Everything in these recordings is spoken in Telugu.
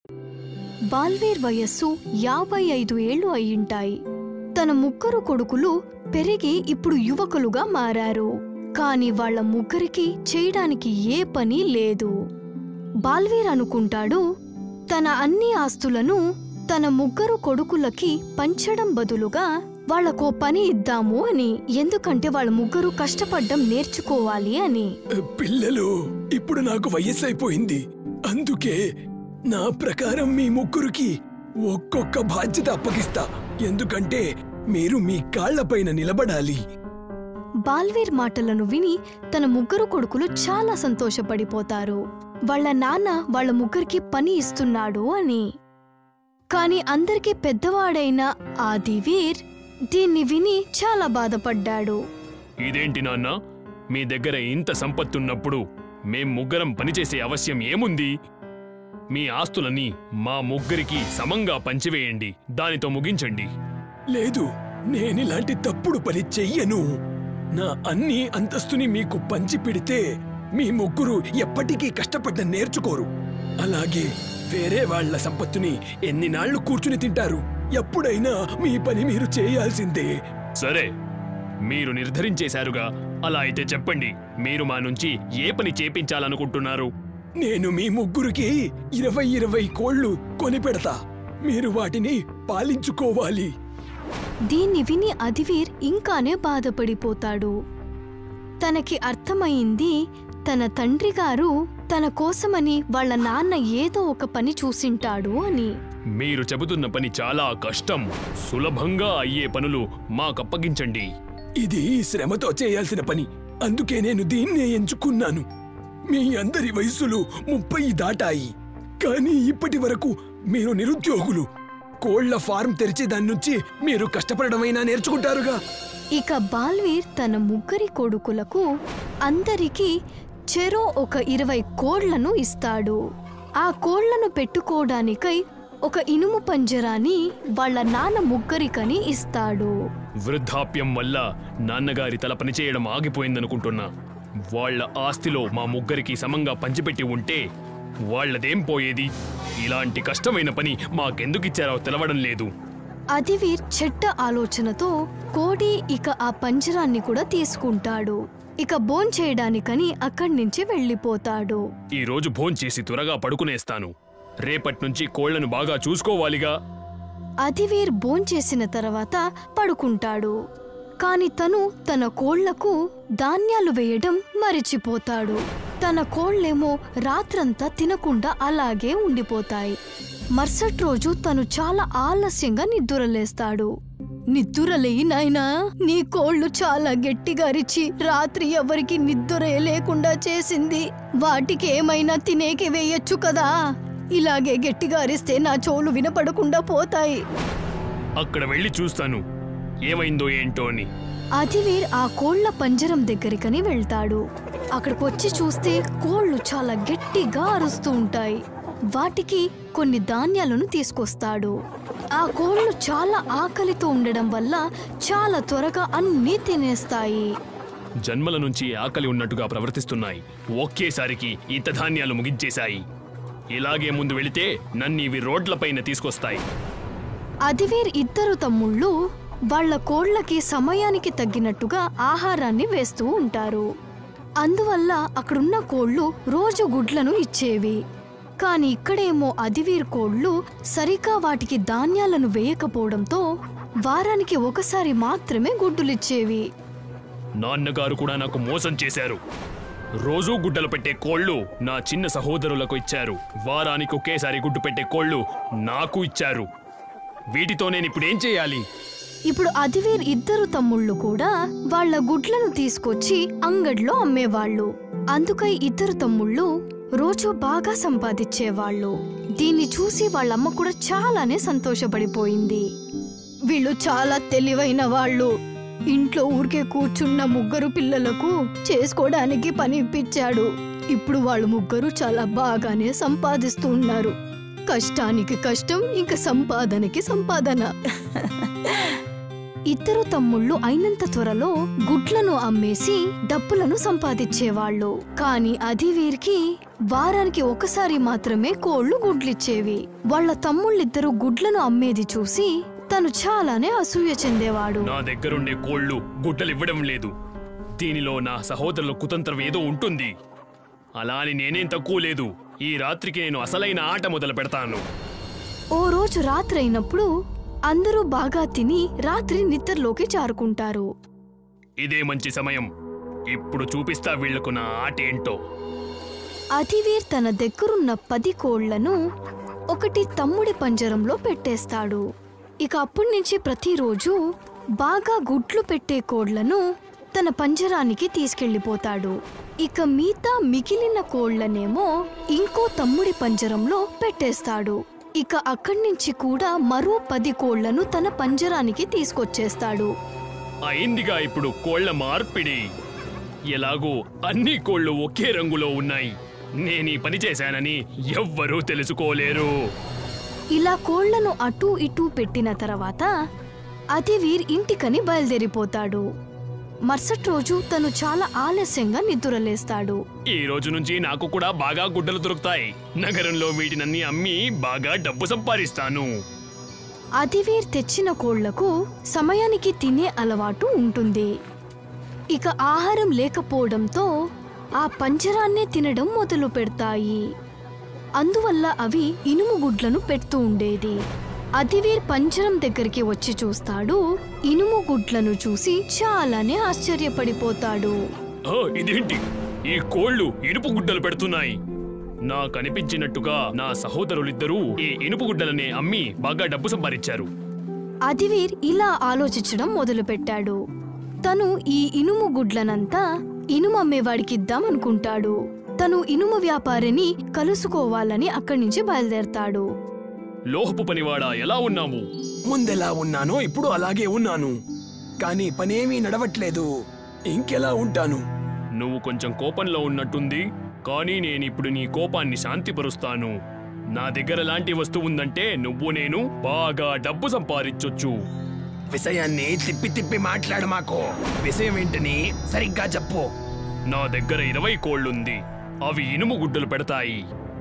బాల్వీర్ వయస్సు యాభై ఐదు ఏళ్లు అయ్యింటాయి తన ముగ్గురు కొడుకులు పెరిగి ఇప్పుడు యువకులుగా మారారు కాని వాళ్ళ ముగ్గురికి చేయడానికి ఏ పని లేదు బాల్వీర్ అనుకుంటాడు తన అన్ని ఆస్తులను తన ముగ్గురు కొడుకులకి పంచడం బదులుగా వాళ్లకో పని ఇద్దాము అని ఎందుకంటే వాళ్ళ ముగ్గురు కష్టపడ్డం నేర్చుకోవాలి అని పిల్లలు ఇప్పుడు నాకు వయస్సు అయిపోయింది అందుకే నా ప్రకారం మీ ముగ్గురికి ఒక్కొక్క బాధ్యత అప్పగిస్తా ఎందుకంటే మీరు మీ కాళ్లపైన నిలబడాలి బాల్వీర్ మాటలను విని తన ముగ్గురు కొడుకులు చాలా సంతోషపడిపోతారు వాళ్ళ నాన్న వాళ్ళ ముగ్గురికి పని ఇస్తున్నాడు అని కాని అందరికీ పెద్దవాడైన ఆదివీర్ దీన్ని విని చాలా బాధపడ్డాడు ఇదేంటి నాన్న మీ దగ్గర ఇంత సంపత్తున్నప్పుడు మేం ముగ్గురం పనిచేసే అవశ్యం ఏముంది మీ ఆస్తులని మా ముగ్గురికి సమంగా పంచివేయండి దానితో ముగించండి లేదు నేనిలాంటి తప్పుడు పని చెయ్యను నా అన్ని అంతస్తుని మీకు పంచి పెడితే మీ ముగ్గురు ఎప్పటికీ కష్టపడ్డ నేర్చుకోరు అలాగే వేరే వాళ్ళ సంపత్తుని ఎన్ని నాళ్లు కూర్చుని తింటారు ఎప్పుడైనా మీ పని మీరు చేయాల్సిందే సరే మీరు నిర్ధరించేశారుగా అలా అయితే చెప్పండి మీరు మా నుంచి ఏ పని చేపించాలనుకుంటున్నారు నేను మీ ముగ్గురికి ఇరవై ఇరవై కోళ్లు కొనిపెడతా మీరు వాటిని పాలించుకోవాలి దీన్ని విని అదివీర్ ఇంకానే బాధపడిపోతాడు తనకి అర్థమైంది తన తండ్రి గారు తన కోసమని వాళ్ళ నాన్న ఏదో ఒక పని చూసింటాడు అని మీరు చెబుతున్న పని చాలా కష్టం సులభంగా అయ్యే పనులు మాకప్పగించండి ఇది శ్రమతో చేయాల్సిన పని అందుకే నేను దీన్నే ఎంచుకున్నాను మీ అందరి వయస్సులు ముప్పై దాటాయి కానీ ఇప్పటి వరకు మీరు నిరుద్యోగులు కోళ్ల ఫార్మ్ తెరిచి దాని నుంచి మీరు కష్టపడమైనా నేర్చుకుంటారుగా ఇక బాల్వీర్ తన ముగ్గురి కొడుకులకు అందరికీ చెరో ఒక ఇరవై కోళ్లను ఇస్తాడు ఆ కోళ్లను పెట్టుకోవడానికై ఒక ఇనుము పంజరాన్ని వాళ్ళ నాన్న ముగ్గురికని ఇస్తాడు వృద్ధాప్యం వల్ల నాన్నగారి తల పనిచేయడం ఆగిపోయిందనుకుంటున్నా వాళ్ళ ఆస్తిలో మా ముగ్గురికి సమంగా పంచిపెట్టి ఉంటే వాళ్ళదేం పోయేది ఇలాంటి కష్టమైన పని మాకెందుకిచ్చారో తెలవడం లేదు అదివీర్ చెడ్డ ఆలోచనతో కోడి ఇక ఆ పంజరాన్ని కూడా తీసుకుంటాడు ఇక భోంచేయడానికని అక్కడి నుంచి వెళ్ళిపోతాడు ఈ రోజు భోంచేసి త్వరగా పడుకునేస్తాను రేపట్నుంచి కోళ్లను బాగా చూసుకోవాలిగా అదివీర్ భోంచేసిన తర్వాత పడుకుంటాడు కాని తను తన కోళ్లకు ధాన్యాలు వేయడం మరిచిపోతాడు తన కోళ్లేమో రాత్రంతా తినకుండా అలాగే ఉండిపోతాయి మరుసటి రోజు తను చాలా ఆలస్యంగా నిద్దురలేస్తాడు నిద్దురలేయి నాయనా నీ కోళ్లు చాలా గట్టిగా అరిచి రాత్రి ఎవరికి నిద్దురే లేకుండా చేసింది వాటికి ఏమైనా తినేకి వేయొచ్చు కదా ఇలాగే గట్టిగా అరిస్తే నా చెవులు వినపడకుండా పోతాయి అక్కడ వెళ్ళి చూస్తాను ఏమైందో ఏంటో అని అదివీర్ ఆ కోళ్ల పంజరం దగ్గరికని వెళ్తాడు అక్కడికి వచ్చి చూస్తే కోళ్లు చాలా గట్టిగా అరుస్తూ ఉంటాయి వాటికి కొన్ని ధాన్యాలను తీసుకొస్తాడు ఆ కోళ్లు చాలా ఆకలితో ఉండడం వల్ల చాలా త్వరగా అన్నీ తినేస్తాయి జన్మల నుంచి ఆకలి ఉన్నట్టుగా ప్రవర్తిస్తున్నాయి ఒకేసారికి ఇంత ధాన్యాలు ముగించేశాయి ఇలాగే ముందు వెళితే నన్ను ఇవి రోడ్లపైన తీసుకొస్తాయి అదివీర్ ఇద్దరు తమ్ముళ్ళు వాళ్ళ కోళ్లకి సమయానికి తగ్గినట్టుగా ఆహారాన్ని వేస్తూ ఉంటారు అందువల్ల అక్కడున్న కోళ్లు రోజు గుడ్లను ఇచ్చేవి కాని ఇక్కడేమో అదివీర్ కోళ్లు సరిగా వాటికి ధాన్యాలను వేయకపోవడంతో వారానికి ఒకసారి మాత్రమే గుడ్డులిచ్చేవి నాన్నగారు కూడా నాకు మోసం చేశారు రోజూ గుడ్డలు పెట్టే కోళ్ళు నా చిన్న సహోదరులకు ఇచ్చారు వారానికి ఒకేసారి గుడ్డు పెట్టే కోళ్ళు నాకు ఇచ్చారు వీటితో నేను ఇప్పుడు ఏం చేయాలి ఇప్పుడు అదివీర్ ఇద్దరు తమ్ముళ్ళు కూడా వాళ్ళ గుడ్లను తీసుకొచ్చి అంగడిలో అమ్మేవాళ్ళు అందుకై ఇద్దరు తమ్ముళ్ళు రోజు బాగా సంపాదించేవాళ్ళు దీన్ని చూసి వాళ్ళమ్మ కూడా చాలానే సంతోషపడిపోయింది వీళ్ళు చాలా తెలివైన వాళ్ళు ఇంట్లో ఊరికే కూర్చున్న ముగ్గురు పిల్లలకు చేసుకోవడానికి పని ఇప్పించాడు ఇప్పుడు వాళ్ళు ముగ్గురు చాలా బాగానే సంపాదిస్తూ ఉన్నారు కష్టానికి కష్టం ఇంకా సంపాదనకి సంపాదన ఇద్దరు తమ్ముళ్ళు అయినంత త్వరలో గుడ్లను అమ్మేసి డబ్బులను సంపాదించేవాళ్ళు కాని అధివీర్కి వారానికి ఒకసారి మాత్రమే కోళ్లు గుడ్లిచ్చేవి వాళ్ళ తమ్ముళ్ళిద్దరూ గుడ్లను అమ్మేది చూసి తను చాలానే అసూయ చెందేవాడు నా దగ్గరుండే కోళ్లు గుడ్డలివ్వడం లేదు దీనిలో నా సహోదరుల కుతంత్రం ఏదో ఉంటుంది అలా అని నేనేం తక్కువ లేదు ఈ రాత్రికి నేను అసలైన ఆట మొదలు పెడతాను ఓ రోజు రాత్రి అయినప్పుడు అందరూ బాగా తిని రాత్రి నిద్రలోకి జారుకుంటారు ఇదే మంచి సమయం ఇప్పుడు చూపిస్తా వీళ్లకు నా ఆట ఏంటో అధివీర్ తన దగ్గరున్న పది కోళ్లను ఒకటి తమ్ముడి పంజరంలో పెట్టేస్తాడు ఇక అప్పటి నుంచి ప్రతిరోజు బాగా గుడ్లు పెట్టే కోళ్లను తన పంజరానికి తీసుకెళ్లిపోతాడు ఇక మిగతా మిగిలిన కోళ్లనేమో ఇంకో తమ్ముడి పంజరంలో పెట్టేస్తాడు ఇక అక్కడి నుంచి కూడా మరో పది కోళ్లను తన పంజరానికి తీసుకొచ్చేస్తాడు అయిందిగా ఇప్పుడు కోళ్ల మార్పిడి ఎలాగో అన్ని కోళ్లు ఒకే రంగులో ఉన్నాయి నేను ఈ పని చేశానని ఎవ్వరూ తెలుసుకోలేరు ఇలా కోళ్లను అటూ ఇటూ పెట్టిన తర్వాత అతివీర్ ఇంటికని బయలుదేరిపోతాడు మరుసటి రోజు తను చాలా ఆలస్యంగా నిద్రలేస్తాడు ఈ రోజు నుంచి నాకు కూడా బాగా గుడ్డలు దొరుకుతాయి నగరంలో వీటినన్ని అమ్మి బాగా డబ్బు సంపాదిస్తాను అతివీర్ తెచ్చిన కోళ్లకు సమయానికి తినే అలవాటు ఉంటుంది ఇక ఆహారం లేకపోవడంతో ఆ పంజరాన్నే తినడం మొదలు పెడతాయి అందువల్ల అవి ఇనుము గుడ్లను పెడుతూ ఉండేది అతివీర్ పంజరం దగ్గరికి వచ్చి చూస్తాడు ఇనుము గుడ్లను చూసి చాలానే ఆశ్చర్యపడిపోతాడు ఆ, ఇదేంటి ఈ కోళ్లు ఇనుపు గుడ్డలు పెడుతున్నాయి నాకు అనిపించినట్టుగా నా సహోదరులిద్దరూ ఈ ఇనుపు గుడ్డలనే అమ్మి బాగా డబ్బు సంపాదించారు అదివీర్ ఇలా ఆలోచించడం మొదలుపెట్టాడు తను ఈ ఇనుము గుడ్లనంతా ఇనుము అమ్మేవాడికిద్దాం అనుకుంటాడు తను ఇనుము వ్యాపారిని కలుసుకోవాలని అక్కడి నుంచి బయలుదేరతాడు లోహపు పనివాడా ఎలా ఉన్నావు ముందెలా ఉన్నానో ఇప్పుడు అలాగే ఉన్నాను కానీ పనేమీ నడవట్లేదు ఇంకెలా ఉంటాను నువ్వు కొంచెం కోపంలో ఉన్నట్టుంది కానీ నేనిప్పుడు నీ కోపాన్ని శాంతిపరుస్తాను నా దగ్గర లాంటి వస్తువు ఉందంటే నువ్వు నేను బాగా డబ్బు సంపాదించొచ్చు విషయాన్ని తిప్పి తిప్పి మాట్లాడు మాకు విషయం ఏంటని సరిగ్గా చెప్పు నా దగ్గర ఇరవై కోళ్లుంది అవి ఇనుము గుడ్డలు పెడతాయి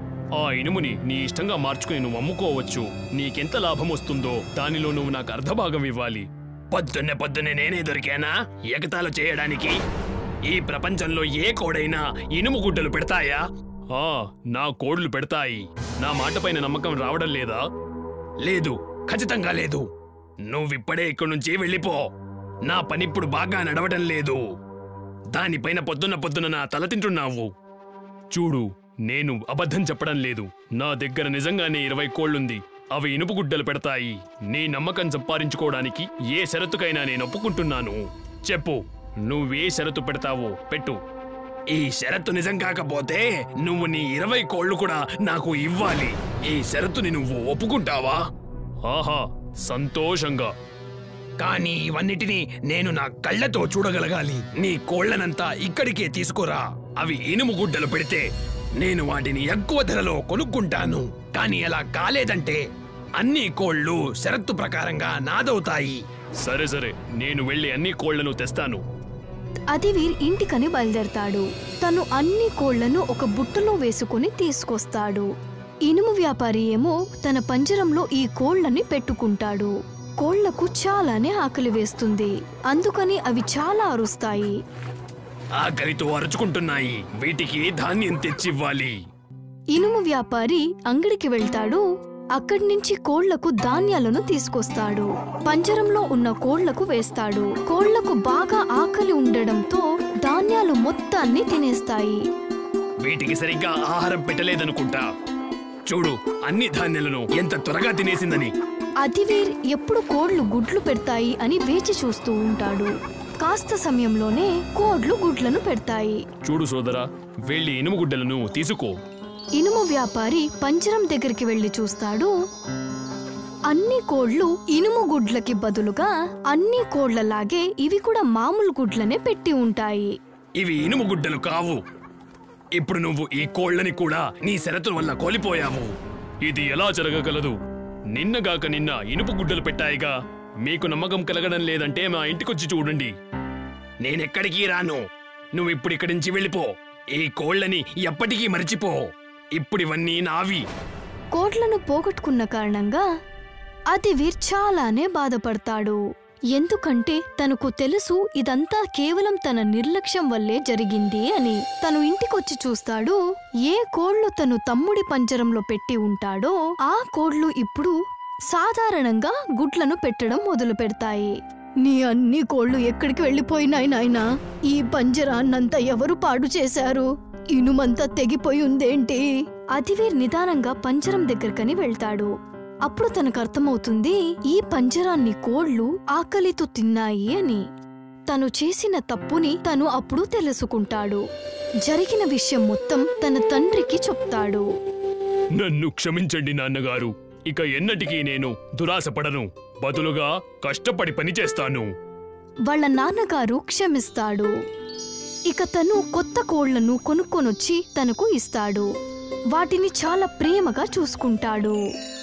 ఆ ఇనుముని నీ ఇష్టంగా మార్చుకుని నువ్వు అమ్ముకోవచ్చు నీకెంత లాభం వస్తుందో దానిలో నువ్వు నాకు అర్ధభాగం ఇవ్వాలి పొద్దున్నే పొద్దున్నే నేనే దొరికానా ఎగతాలు చేయడానికి ఈ ప్రపంచంలో ఏ కోడైనా ఇనుము గుడ్డలు పెడతాయా ఆ నా కోళ్లు పెడతాయి నా మాటపైన నమ్మకం రావడం లేదా లేదు ఖచ్చితంగా లేదు నువ్విప్పుడే ఇక్కడి నుంచి వెళ్ళిపో నా పనిప్పుడు బాగా నడవడం లేదు దానిపైన పొద్దున్న పొద్దున నా తల తింటున్నావు చూడు నేను అబద్ధం చెప్పడం లేదు నా దగ్గర నిజంగానే ఇరవై కోళ్లుంది అవి ఇనుపు గుడ్డలు పెడతాయి నీ నమ్మకం సంపాదించుకోవడానికి ఏ షరతుకైనా నేను ఒప్పుకుంటున్నాను చెప్పు నువ్వే షరతు పెడతావో పెట్టు ఈ షరతు నిజం కాకపోతే నువ్వు నీ ఇరవై కోళ్లు కూడా నాకు ఇవ్వాలి ఈ షరతుని నువ్వు ఒప్పుకుంటావా ఆహా సంతోషంగా కానీ ఇవన్నిటినీ నేను నా కళ్ళతో చూడగలగాలి నీ కోళ్లనంతా ఇక్కడికే తీసుకురా అవి ఇనుము గుడ్డలు పెడితే నేను వాటిని ఎక్కువ ధరలో కొనుక్కుంటాను కానీ అలా కాలేదంటే అన్ని కోళ్లు షరత్తు ప్రకారంగా నాదవుతాయి సరే సరే నేను వెళ్ళి అన్ని కోళ్లను తెస్తాను అదివీర్ ఇంటికని బయలుదేరతాడు తను అన్ని కోళ్లను ఒక బుట్టలో వేసుకుని తీసుకొస్తాడు ఇనుము వ్యాపారి ఏమో తన పంజరంలో ఈ కోళ్లని పెట్టుకుంటాడు కోళ్లకు చాలానే ఆకలి వేస్తుంది అందుకని అవి చాలా అరుస్తాయి ఆకలితో అరుచుకుంటున్నాయి వీటికి ధాన్యం తెచ్చివ్వాలి ఇనుము వ్యాపారి అంగడికి వెళ్తాడు అక్కడి నుంచి కోళ్లకు ధాన్యాలను తీసుకొస్తాడు పంజరంలో ఉన్న కోళ్లకు వేస్తాడు కోళ్లకు బాగా ఆకలి ఉండడంతో ధాన్యాలు మొత్తాన్ని తినేస్తాయి వీటికి సరిగ్గా ఆహారం పెట్టలేదనుకుంటా చూడు అన్ని ధాన్యాలను ఎంత త్వరగా తినేసిందని అతివీర్ ఎప్పుడు కోళ్లు గుడ్లు పెడతాయి అని వేచి చూస్తూ ఉంటాడు కాస్త సమయంలోనే కోడ్లు గుడ్లను పెడతాయి చూడు సోదరా వెళ్ళి ఇనుము గుడ్డలను తీసుకో ఇనుము వ్యాపారి పంజరం దగ్గరికి వెళ్లి చూస్తాడు అన్ని కోళ్లు ఇనుము గుడ్లకి బదులుగా అన్ని కోళ్లలాగే ఇవి కూడా మామూలు గుడ్లనే పెట్టి ఉంటాయి ఇవి ఇనుము గుడ్డలు కావు ఇప్పుడు నువ్వు ఈ కోళ్ళని కూడా నీ షరతుల వల్ల కోల్పోయావు ఇది ఎలా జరగగలదు నిన్నగాక నిన్న ఇనుపు గుడ్డలు పెట్టాయిగా మీకు నమ్మకం కలగడం లేదంటే మా ఇంటికొచ్చి చూడండి నేనెక్కడికి రాను నువ్వు ఇప్పుడు ఇక్కడి నుంచి వెళ్ళిపో ఈ కోళ్ళని ఎప్పటికీ మరిచిపో ఇప్పుడు ఇవన్నీ నావి కోడ్లను పోగొట్టుకున్న కారణంగా అతివీర్ చాలానే బాధపడతాడు ఎందుకంటే తనకు తెలుసు ఇదంతా కేవలం తన నిర్లక్ష్యం వల్లే జరిగింది అని తను ఇంటికొచ్చి చూస్తాడు ఏ కోళ్లు తను తమ్ముడి పంజరంలో పెట్టి ఉంటాడో ఆ కోళ్లు ఇప్పుడు సాధారణంగా గుడ్లను పెట్టడం మొదలు పెడతాయి నీ అన్ని కోళ్లు ఎక్కడికి వెళ్ళిపోయినాయి నాయనా ఈ పంజరాన్నంతా ఎవరు పాడు చేశారు ఇనుమంతా తెగిపోయి ఉందేంటి అతివీర్ నిదానంగా పంజరం దగ్గరకని వెళ్తాడు అప్పుడు తనకు అర్థమవుతుంది ఈ పంజరాన్ని కోళ్లు ఆకలితో తిన్నాయి అని తను చేసిన తప్పుని తను అప్పుడు తెలుసుకుంటాడు జరిగిన విషయం మొత్తం తన తండ్రికి చెప్తాడు నన్ను క్షమించండి నాన్నగారు ఇక ఎన్నటికీ నేను దురాశపడను బదులుగా కష్టపడి పని చేస్తాను వాళ్ళ నాన్నగారు క్షమిస్తాడు ఇక తను కొత్త కోళ్లను కొనుక్కొనొచ్చి తనకు ఇస్తాడు వాటిని చాలా ప్రేమగా చూసుకుంటాడు